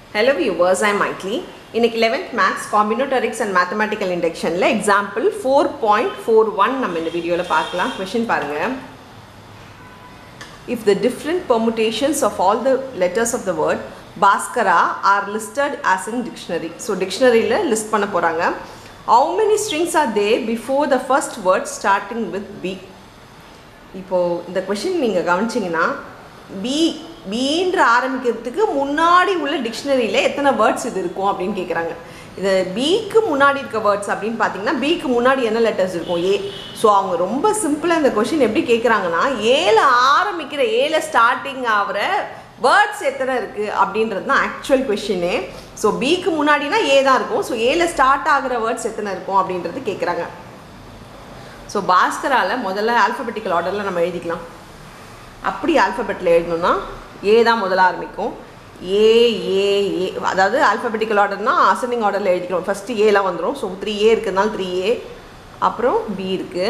Hello viewers, I am Maitli. இன்னைக்கு 11th maths combinatorics and mathematical இண்டக்ஷனில் example four point four one நம்ம இந்த வீடியோவில் பார்க்கலாம் கொஷின் பாருங்கள் if the different permutations of all the letters of the word Bhaskara are listed as in dictionary. So dictionaryல list பண்ண போகிறாங்க how many strings are there before the first word starting with B? இப்போது இந்த question நீங்கள் கவனிச்சிங்கன்னா B பீன்ற ஆரம்பிக்கிறதுக்கு முன்னாடி உள்ள டிக்ஷனரியில் எத்தனை வேர்ட்ஸ் இது இருக்கும் அப்படின்னு கேட்குறாங்க இது பிக்கு முன்னாடி இருக்க வேர்ட்ஸ் அப்படின்னு பார்த்தீங்கன்னா பிக்கு முன்னாடி என்ன லெட்டர்ஸ் இருக்கும் ஏ ஸோ அவங்க ரொம்ப சிம்பிளாக இந்த கொஷின் எப்படி கேட்குறாங்கன்னா ஏல ஆரம்பிக்கிற ஏல ஸ்டார்டிங் ஆகிற வேர்ட்ஸ் எத்தனை இருக்குது அப்படின்றது தான் ஆக்சுவல் கொஷினே ஸோ பிக்கு முன்னாடினா ஏ தான் இருக்கும் ஸோ ஏல ஸ்டார்ட் ஆகிற வேர்ட்ஸ் எத்தனை இருக்கும் அப்படின்றது கேட்குறாங்க ஸோ பாஸ்கராவில் முதல்ல ஆல்ஃபபெட்டிக்கல் ஆர்டரில் நம்ம எழுதிக்கலாம் அப்படி ஆல்ஃபபெட்டில் எழுதணும்னா ஏ தான் முதல்ல ஆரம்பிக்கும் ஏ ஏ ஏ அதாவது ஆல்ஃபபெட்டிக்கல் ஆர்டர்னா அசெண்டிங் ஆர்டரில் எழுதிக்கிறோம் ஃபஸ்ட்டு ஏலாம் வந்துடும் ஸோ த்ரீ ஏ இருக்கிறதுனால த்ரீ ஏ அப்புறம் பி இருக்குது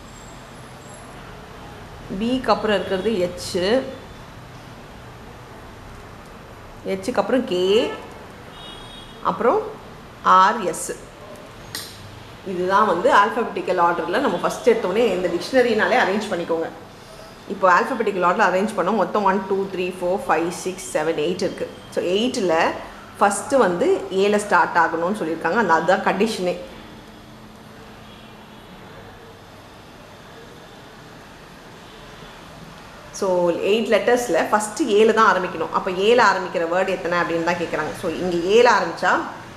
பிக்கு அப்புறம் இருக்கிறது ஹெச்சு ஹெச்சுக்கு அப்புறம் கே அப்புறம் ஆர்எஸ் இதுதான் வந்து ஆல்ஃபபெட்டிக்கல் ஆர்டரில் நம்ம ஃபஸ்ட் எடுத்தோடனே இந்த டிக்ஷனரினாலே அரேஞ்ச் பண்ணிக்கோங்க இப்போ ஆல்ஃபபெட்டிக்கல் ஆர்டரில் அரேஞ்ச் பண்ணோம் மொத்தம் one two three four five six seven eight இருக்குது ஸோ எயிட்டில் ஃபஸ்ட்டு வந்து ஏல ஸ்டார்ட் ஆகணும்னு சொல்லியிருக்காங்க அந்த அதுதான் கண்டிஷனே ஸோ எயிட் லெட்டர்ஸில் ஃபஸ்ட்டு ஏழு தான் ஆரம்பிக்கணும் அப்போ ஏழு ஆரம்பிக்கிற வேர்டு எத்தனை அப்படின்னு தான் கேட்குறாங்க ஸோ இங்கே ஏழு ஆரம்பித்தா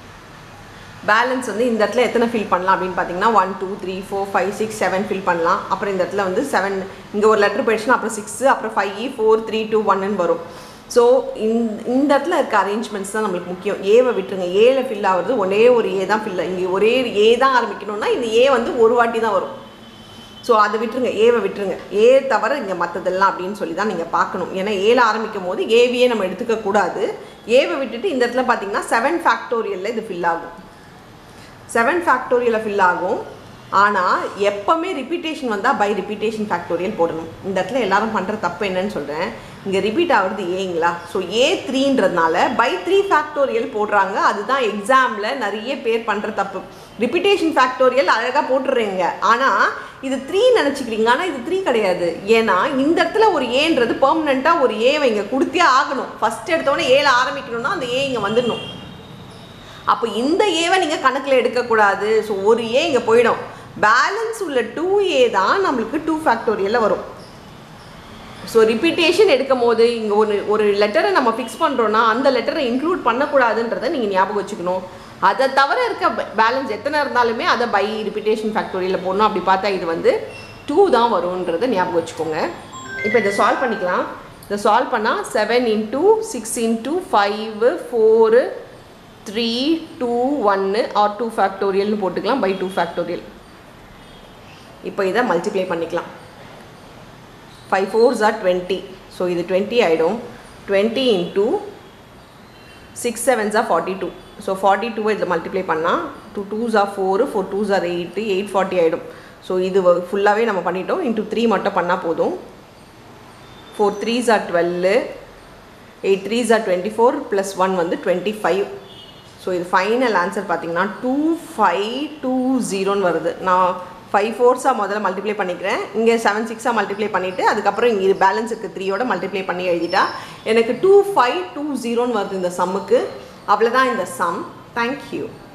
பேலன்ஸ் வந்து இந்த இடத்துல எத்தனை ஃபில் பண்ணலாம் அப்படின்னு பார்த்தீங்கன்னா one two three four five six seven fill பண்ணலாம் அப்புறம் இந்த இடத்துல வந்து செவன் இங்கே ஒரு லெட்டர் போயிடுச்சுன்னா அப்புறம் சிக்ஸு அப்புறம் ஃபைவ் ஃபோர் த்ரீ டூ ஒன்னு வரும் ஸோ இந்த இந்த இடத்துல இருக்க அரேஞ்ச்மெண்ட்ஸ் தான் நம்மளுக்கு முக்கியம் ஏவை விட்டுருங்க ஏல ஃபில் ஆகுறது ஒரே ஒரு ஏ தான் ஃபில் இங்கே ஒரே ஏ தான் ஆரம்பிக்கணும்னா இந்த ஏ வந்து ஒரு வாட்டி தான் வரும் ஸோ அதை விட்டுருங்க ஏவை விட்டுருங்க ஏ தவிர இங்கே மற்றதெல்லாம் அப்படின்னு சொல்லி தான் நீங்கள் பார்க்கணும் ஏன்னா ஏல ஆரம்பிக்கும் போது ஏவியே நம்ம எடுத்துக்க கூடாது ஏவை விட்டுட்டு இந்த இடத்துல பார்த்தீங்கன்னா செவன் ஃபேக்டோரியலில் இது ஃபில் ஆகும் செவன் ஃபேக்டோரியலில் ஃபில் ஆகும் ஆனால் எப்போவுமே ரிப்பீட்டேஷன் வந்தால் பை ரிப்பீட்டேஷன் ஃபேக்டோரியல் போடணும் இந்த இடத்துல எல்லாரும் பண்ணுற தப்பு என்னன்னு சொல்கிறேன் இங்கே ரிப்பீட் ஆகுறது ஏங்களா ஸோ ஏ த்ரீன்றதுனால பை த்ரீ ஃபேக்டோரியல் போடுறாங்க அதுதான் எக்ஸாமில் நிறைய பேர் பண்ணுற தப்பு ரிப்பீட்டேஷன் ஃபேக்டோரியல் அழகாக போட்டுடுறீங்க ஆனால் இது த்ரீ நினச்சிக்கிறீங்க ஆனால் இது த்ரீ கிடையாது ஏன்னா இந்த இடத்துல ஒரு ஏன்றது பெர்மனெண்ட்டாக ஒரு ஏவை இங்கே கொடுத்தே ஆகணும் ஃபஸ்ட் எடுத்தோடனே ஏல ஆரம்பிக்கணும்னா அந்த ஏ இங்கே வந்துடணும் அப்போ இந்த ஏவை நீங்கள் கணக்கில் எடுக்கக்கூடாது ஸோ ஒரு ஏ இங்கே போயிடும் பேலன்ஸ் உள்ள டூ ஏ தான் நம்மளுக்கு டூ ஃபேக்டோரியலில் வரும் ஸோ ரிப்பீட்டேஷன் எடுக்கும் போது இங்கே ஒரு ஒரு லெட்டரை நம்ம ஃபிக்ஸ் பண்ணுறோன்னா அந்த லெட்டரை இன்க்ளூட் பண்ணக்கூடாதுன்றதை நீங்கள் ஞாபகம் வச்சுக்கணும் அதை தவிர இருக்க பேலன்ஸ் எத்தனை இருந்தாலுமே அதை பை ரிப்பீட்டேஷன் ஃபேக்டோரியில் போடணும் அப்படி பார்த்தா இது வந்து டூ தான் வரும்ன்றதை ஞாபகம் வச்சுக்கோங்க இப்போ இதை சால்வ் பண்ணிக்கலாம் இதை சால்வ் பண்ணால் seven into six into five four three two ஒன்று ஆர் டூ ஃபேக்டோரியல்னு போட்டுக்கலாம் பை டூ ஃபேக்டோரியல் இப்போ இதை மல்டிப்ளை பண்ணிக்கலாம் five fours are twenty so இது டுவெண்ட்டி ஆகிடும் twenty into six sevens are forty two so forty டூவை இதில் மல்டிப்ளை பண்ணால் two twos are four four twos are eight eight forty ஆகிடும் ஸோ இது ஃபுல்லாகவே நம்ம பண்ணிட்டோம் இன்ட்டு த்ரீ மட்டும் பண்ணால் போதும் four threes are twelve eight threes are twenty four plus one வந்து டுவெண்ட்டி ஃபைவ் ஸோ இது ஃபைனல் ஆன்சர் பார்த்தீங்கன்னா டூ ஃபைவ் டூ ஜீரோன்னு வருது நான் ஃபைவ் ஃபோர்ஸாக முதல்ல மல்டிப்ளை பண்ணிக்கிறேன் இங்கே செவன் சிக்ஸாக மல்டிப்ளை பண்ணிவிட்டு அதுக்கப்புறம் இங்கே பேலன்ஸ் இருக்குது த்ரீயோட மல்டிப்ளை பண்ணி எழுதிட்டா எனக்கு டூ ஃபைவ் டூ ஜீரோன்னு வருது இந்த சம்முக்கு அவ்வளோதான் இந்த சம் தேங்க்யூ